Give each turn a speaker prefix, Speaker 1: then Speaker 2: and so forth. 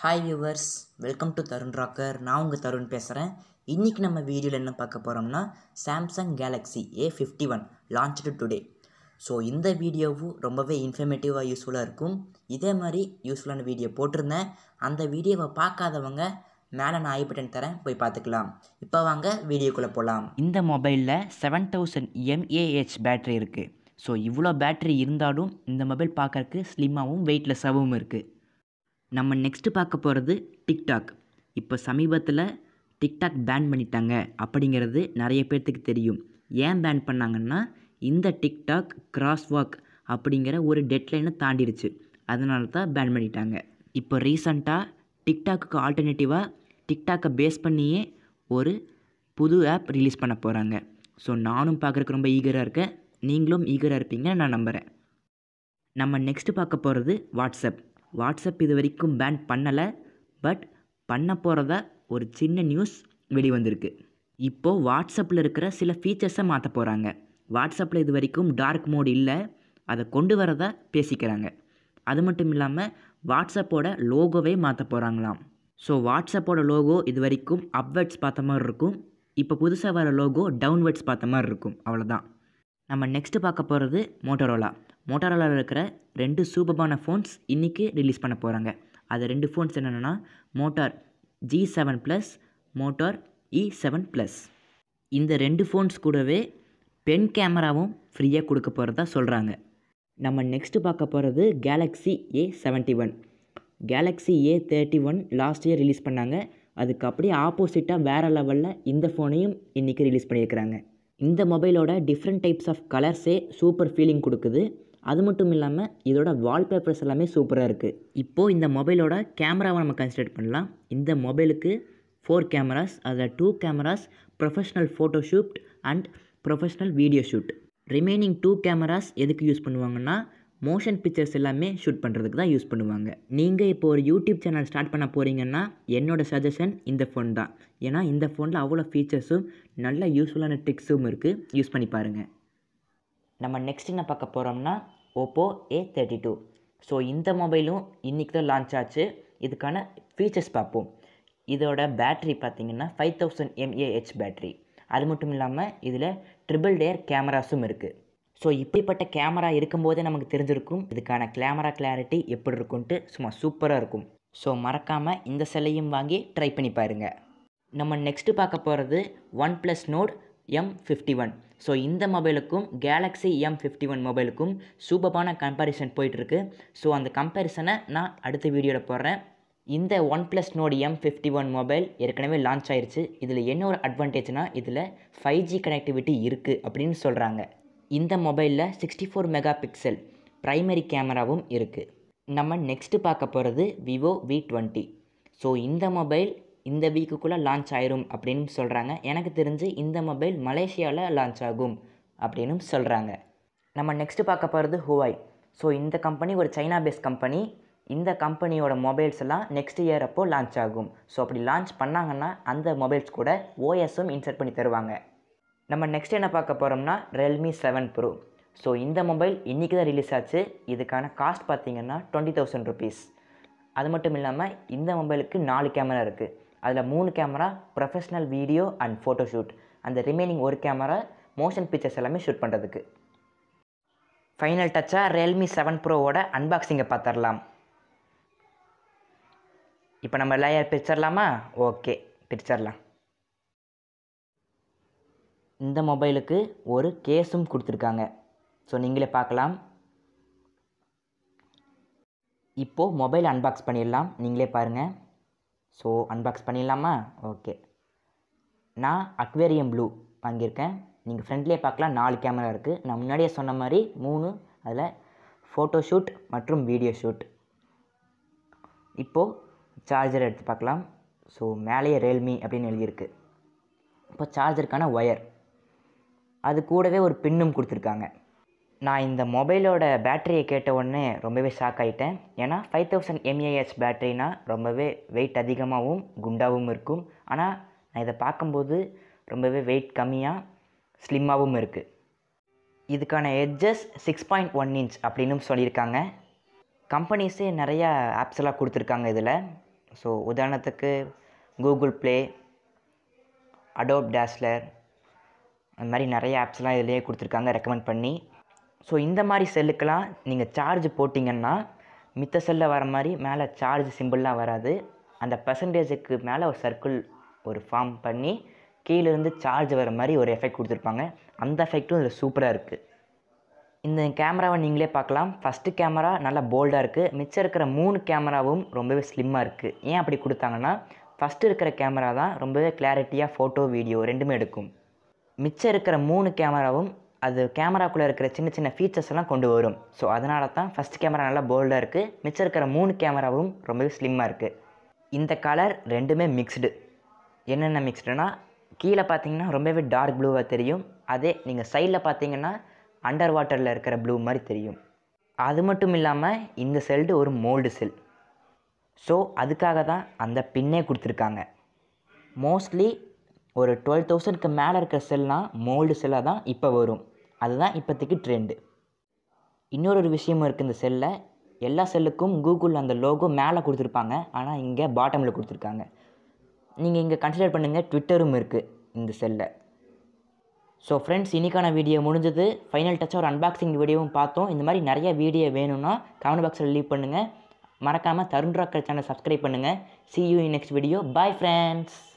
Speaker 1: hi viewers welcome to Tarun Rocker நான் உங்கள் தருண் பேசுகிறேன் இன்றைக்கி நம்ம வீடியோவில் என்ன பார்க்க போகிறோம்னா Samsung Galaxy A fifty one launched today so இந்த வீடியோவும் ரொம்பவே இன்ஃபர்மேட்டிவாக யூஸ்ஃபுல்லாக இருக்கும் இதே மாதிரி யூஸ்ஃபுல்லான வீடியோ போட்டிருந்தேன் அந்த வீடியோவை பார்க்காதவங்க மேலே நான் ஐ பட்டன் தரேன் போய் பார்த்துக்கலாம் இப்போ வாங்க வீடியோக்குள்ளே போகலாம் இந்த மொபைலில் செவன் தௌசண்ட் எம்ஏஹெச் பேட்ரி இருக்குது ஸோ இவ்வளோ பேட்ரி இருந்தாலும் இந்த மொபைல் பார்க்கறக்கு ஸ்லிம்மாகவும் வெயிட்லெஸ்ஸாகவும் இருக்குது நம்ம நெக்ஸ்ட்டு பார்க்க போகிறது டிக்டாக் இப்போ சமீபத்தில் டிக்டாக் பேன் பண்ணிட்டாங்க அப்படிங்கிறது நிறைய பேர்த்துக்கு தெரியும் ஏன் பேன் பண்ணாங்கன்னா இந்த டிக்டாக் கிராஸ் வாக் அப்படிங்கிற ஒரு டெட்லைனை தாண்டிடுச்சு அதனால தான் பேன் பண்ணிட்டாங்க இப்போ ரீசண்டாக டிக்டாக்கு ஆல்டர்னேட்டிவாக டிக்டாக்கை பேஸ் பண்ணியே ஒரு புது ஆப் ரிலீஸ் பண்ண போகிறாங்க ஸோ நானும் பார்க்குறக்கு ரொம்ப ஈகராக இருக்கேன் நீங்களும் ஈகராக இருப்பீங்கன்னு நான் நம்புகிறேன் நம்ம நெக்ஸ்ட்டு பார்க்க போகிறது வாட்ஸ்அப் வாட்ஸ்அப் இது வரைக்கும் பேன் பண்ணலை பட் பண்ண போகிறதா ஒரு சின்ன நியூஸ் வெளிவந்திருக்கு இப்போது வாட்ஸ்அப்பில் இருக்கிற சில ஃபீச்சர்ஸை மாற்ற போகிறாங்க வாட்ஸ்அப்பில் இது வரைக்கும் டார்க் மோட் இல்லை அதை கொண்டு வரதா பேசிக்கிறாங்க அது மட்டும் இல்லாமல் வாட்ஸ்அப்போட லோகோவே மாற்ற போகிறாங்களாம் ஸோ வாட்ஸ்அப்போட லோகோ இது வரைக்கும் அப்வர்ட்ஸ் பார்த்த மாதிரி இருக்கும் இப்போ புதுசாக வர லோகோ டவுன்வர்ட்ஸ் பார்த்த மாதிரி இருக்கும் அவ்வளோதான் நம்ம நெக்ஸ்ட்டு பார்க்க போகிறது மோட்டரோலா மோட்டரோலாவில் இருக்கிற ரெண்டு சூப்பரான ஃபோன்ஸ் இன்றைக்கி ரிலீஸ் பண்ண போகிறாங்க அது ரெண்டு ஃபோன்ஸ் என்னென்னா Moto G seven plus Moto E seven plus இந்த ரெண்டு ஃபோன்ஸ் கூடவே பென் கேமராவும் ஃப்ரீயாக கொடுக்க போகிறதா சொல்கிறாங்க நம்ம நெக்ஸ்ட்டு பார்க்க போகிறது Galaxy A seventy one Galaxy A thirty one last year release பண்ணாங்க அதுக்கு அப்படியே ஆப்போசிட்டாக வேறு லெவலில் இந்த ஃபோனையும் இன்றைக்கி ரிலீஸ் பண்ணியிருக்கிறாங்க இந்த மொபைலோட டிஃப்ரெண்ட் டைப்ஸ் ஆஃப் கலர்ஸே சூப்பர் ஃபீலிங் கொடுக்குது அது மட்டும் இல்லாமல் இதோட வால்பேப்பர்ஸ் எல்லாமே சூப்பராக இருக்குது இப்போது இந்த மொபைலோட கேமராவை நம்ம கன்சிடர் பண்ணலாம் இந்த மொபைலுக்கு ஃபோர் கேமராஸ் அதில் two cameras professional photo shoot and professional video shoot remaining two cameras எதுக்கு யூஸ் பண்ணுவாங்கன்னா மோஷன் பிக்சர்ஸ் எல்லாமே ஷூட் பண்ணுறதுக்கு தான் யூஸ் பண்ணுவாங்க நீங்கள் இப்போ ஒரு யூடியூப் சேனல் ஸ்டார்ட் பண்ண போகிறீங்கன்னா என்னோடய சஜஷன் இந்த ஃபோன் தான் ஏன்னா இந்த ஃபோனில் அவ்வளோ ஃபீச்சர்ஸும் நல்ல யூஸ்ஃபுல்லான ட்ரிக்ஸும் இருக்குது யூஸ் பண்ணி பாருங்கள் நம்ம நெக்ஸ்ட் என்ன பார்க்க போகிறோம்னா Oppo A thirty two so இந்த மொபைலும் இன்றைக்கி தான் லான்ச் ஆச்சு இதுக்கான ஃபீச்சர்ஸ் பார்ப்போம் இதோட பேட்ரி பார்த்திங்கன்னா ஃபைவ் தௌசண்ட் எம்ஏஹெச் பேட்ரி அது மட்டும் இல்லாமல் இதில் ட்ரிபிள் டேர் கேமராஸும் இருக்குது ஸோ இப்படிப்பட்ட கேமரா இருக்கும்போதே நமக்கு தெரிஞ்சிருக்கும் இதுக்கான கேமரா கிளாரிட்டி எப்படி இருக்குன்ட்டு சும்மா சூப்பராக இருக்கும் ஸோ மறக்காமல் இந்த செல்லையும் வாங்கி ட்ரை பண்ணி பாருங்கள் நம்ம நெக்ஸ்ட்டு பார்க்க போகிறது OnePlus Note M fifty one so இந்த மொபைலுக்கும் கேலக்ஸி எம் ஃபிஃப்டி ஒன் மொபைலுக்கும் சூப்பரான கம்பேரிசன் போயிட்டுருக்கு ஸோ அந்த கம்பேரிசனை நான் அடுத்த வீடியோவில் போடுறேன் இந்த OnePlus Note M fifty one mobile ஏற்கனவே லான்ச் ஆயிருச்சு இதில் என்ன ஒரு அட்வான்டேஜ்னால் இதில் ஃபைவ் ஜி கனெக்டிவிட்டி இருக்குது அப்படின்னு சொல்கிறாங்க இந்த மொபைலில் sixty four megapixel primary கேமராவும் இருக்குது நம்ம நெக்ஸ்ட்டு பார்க்க போகிறது விவோ வி டுவெண்ட்டி ஸோ இந்த மொபைல் இந்த வீக்குக்குள்ளே லான்ச் ஆயிரும் அப்படின்னு சொல்கிறாங்க எனக்கு தெரிஞ்சு இந்த மொபைல் மலேசியாவில் லான்ச் ஆகும் அப்படின்னு சொல்கிறாங்க நம்ம நெக்ஸ்ட்டு பார்க்க போகிறது ஹுவாய் ஸோ இந்த கம்பெனி ஒரு சைனா பேஸ் கம்பெனி இந்த கம்பெனியோட மொபைல்ஸ் எல்லாம் நெக்ஸ்ட் இயர் அப்போது லான்ச் ஆகும் ஸோ அப்படி லான்ச் பண்ணாங்கன்னா அந்த மொபைல்ஸ் கூட ஓஎஸும் இன்சர்ட் பண்ணி தருவாங்க நம்ம நெக்ஸ்ட் என்ன பார்க்க போகிறோம்னா ரெல்மி செவன் ப்ரோ ஸோ இந்த மொபைல் இன்றைக்கி தான் ரிலீஸ் ஆச்சு இதுக்கான காஸ்ட் பார்த்திங்கன்னா டுவெண்ட்டி தௌசண்ட் ருபீஸ் அது மட்டும் இல்லாமல் இந்த மொபைலுக்கு நாலு கேமரா இருக்குது அதில் மூணு camera professional video and photo shoot அந்த ரிமைனிங் ஒரு கேமரா மோஷன் பிக்சர்ஸ் எல்லாமே ஷூட் பண்ணுறதுக்கு ஃபைனல் டச்சாக ரியல்மி செவன் ப்ரோவோட அன்பாக்சிங்கை பார்த்துடலாம் இப்போ நம்ம லேயர் பிரிச்சிடலாமா ஓகே பிரிச்சிடலாம் இந்த மொபைலுக்கு ஒரு கேஸும் கொடுத்துருக்காங்க ஸோ நீங்களே பார்க்கலாம் இப்போது மொபைல் அன்பாக்ஸ் பண்ணிடலாம் நீங்களே பாருங்கள் ஸோ அன்பாக்ஸ் பண்ணிடலாமா ஓகே நான் அக்வேரியம் ப்ளூ வாங்கியிருக்கேன் நீங்கள் ஃப்ரண்ட்லேயே பார்க்கலாம் நாலு கேமரா இருக்குது நான் முன்னாடியே சொன்ன மாதிரி மூணு அதில் ஃபோட்டோ ஷூட் மற்றும் வீடியோ ஷூட் இப்போது சார்ஜர் எடுத்து பார்க்கலாம் ஸோ மேலேயே ரியல்மி அப்படின்னு எழுதியிருக்கு இப்போ சார்ஜருக்கான ஒயர் அது கூடவே ஒரு பின்னும் கொடுத்துருக்காங்க நான் இந்த மொபைலோட பேட்டரியை கேட்ட உடனே ரொம்பவே ஷாக் ஆகிட்டேன் ஏன்னா ஃபைவ் தௌசண்ட் எம்ஏஹெச் பேட்டரினா ரொம்பவே வெயிட் அதிகமாகவும் குண்டாகவும் இருக்கும் ஆனால் நான் இதை பார்க்கும்போது ரொம்பவே வெயிட் கம்மியாக ஸ்லிம்மாகவும் இருக்குது இதுக்கான edges six point one inch அப்படின்னு சொல்லியிருக்காங்க கம்பெனிஸே நிறையா ஆப்ஸ் எல்லாம் கொடுத்துருக்காங்க இதில் ஸோ உதாரணத்துக்கு கூகுள் ப்ளே அடோப் டேஸ்லர் அந்த மாதிரி நிறைய ஆப்ஸ்லாம் இதிலேயே கொடுத்துருக்காங்க ரெக்கமெண்ட் பண்ணி ஸோ இந்த மாதிரி செல்லுக்கெல்லாம் நீங்கள் சார்ஜ் போட்டிங்கன்னா மித்த செல்லில் வர மாதிரி மேலே சார்ஜ் சிம்பிள்லாம் வராது அந்த பர்சன்டேஜுக்கு மேலே ஒரு சர்க்கிள் ஒரு ஃபார்ம் பண்ணி கீழேருந்து சார்ஜ் வர மாதிரி ஒரு எஃபெக்ட் கொடுத்துருப்பாங்க அந்த எஃபெக்ட்டும் இதில் சூப்பராக இருக்குது இந்த கேமராவை நீங்களே பார்க்கலாம் ஃபஸ்ட்டு கேமரா நல்லா போல்டாக இருக்குது மிச்சம் இருக்கிற மூணு கேமராவும் ரொம்பவே ஸ்லிம்மாக இருக்குது ஏன் அப்படி கொடுத்தாங்கன்னா ஃபஸ்ட்டு இருக்கிற கேமரா தான் ரொம்பவே கிளாரிட்டியாக ஃபோட்டோ வீடியோ ரெண்டுமே எடுக்கும் மிச்சம் இருக்கிற மூணு கேமராவும் அது கேமராக்குள்ளே இருக்கிற சின்ன சின்ன ஃபீச்சர்ஸ் எல்லாம் கொண்டு வரும் ஸோ அதனால தான் ஃபஸ்ட் கேமரா நல்லா போல்டாக இருக்குது மிச்சம் இருக்கிற மூணு கேமராவும் ரொம்பவே ஸ்லிம்மாக இருக்குது இந்த கலர் ரெண்டுமே மிக்ஸ்டு என்னென்ன மிக்ஸ்டுனா கீழே பார்த்தீங்கன்னா ரொம்பவே டார்க் ப்ளூவாக தெரியும் அதே நீங்கள் சைடில் பார்த்தீங்கன்னா அண்டர் வாட்டரில் இருக்கிற ப்ளூ மாதிரி தெரியும் அது மட்டும் இல்லாமல் இந்த செல்டு ஒரு மோல்டு செல் ஸோ அதுக்காக தான் அந்த பின்னே கொடுத்துருக்காங்க மோஸ்ட்லி ஒரு டுவெல் தௌசண்ட்க்கு மேலே இருக்கிற செல்லாம் மோல்டு செல்லாக தான் இப்போ வரும் அதுதான் இப்போதைக்கு ட்ரெண்டு இன்னொரு ஒரு விஷயமும் இருக்குது இந்த செல்லில் எல்லா செல்லுக்கும் கூகுள் அந்த லோகோ மேலே கொடுத்துருப்பாங்க ஆனால் இங்கே பாட்டமில் கொடுத்துருக்காங்க நீங்கள் இங்கே கன்சிடர் பண்ணுங்கள் ட்விட்டரும் இருக்குது இந்த செல்லில் ஸோ ஃப்ரெண்ட்ஸ் இன்றைக்கான வீடியோ முடிஞ்சது ஃபைனல் டச்சாக ஒரு அன்பாக்சிங் வீடியோவும் பார்த்தோம் இந்த மாதிரி நிறைய வீடியோ வேணும்னா கமெண்ட் பாக்ஸில் லீவ் பண்ணுங்கள் மறக்காமல் தருண் ராக்கர் சேனல் சப்ஸ்கிரைப் பண்ணுங்கள் see you next video bye friends